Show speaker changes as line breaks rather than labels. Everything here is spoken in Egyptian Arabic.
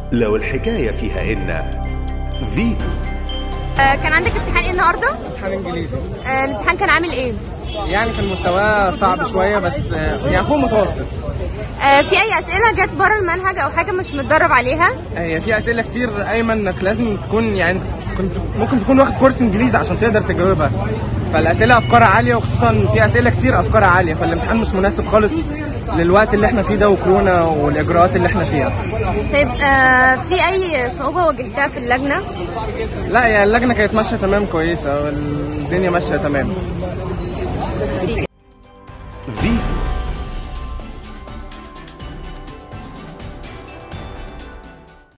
لو الحكاية فيها إن فيتو
آه، كان عندك امتحان ايه النهارده؟
امتحان انجليزي
آه، الامتحان كان عامل ايه؟
يعني كان مستواه صعب شويه بس آه، يعني فوق متوسط
آه، في اي اسئله جت بره المنهج او حاجه مش متدرب عليها؟
هي في اسئله كتير ايمن انك لازم تكون يعني كنت ممكن تكون واخد كورس انجليزي عشان تقدر تجاوبها فالاسئله افكارها عاليه وخصوصا في اسئله كتير افكارها عاليه فالامتحان مش مناسب خالص للوقت اللي احنا فيه ده وكورونا والاجراءات اللي احنا فيها
طيب آه، في اي صعوبه واجهتها في اللجنه؟
لا يعني اللجنه كانت ماشيه تمام كويسه والدنيا ماشيه تمام
ميرسي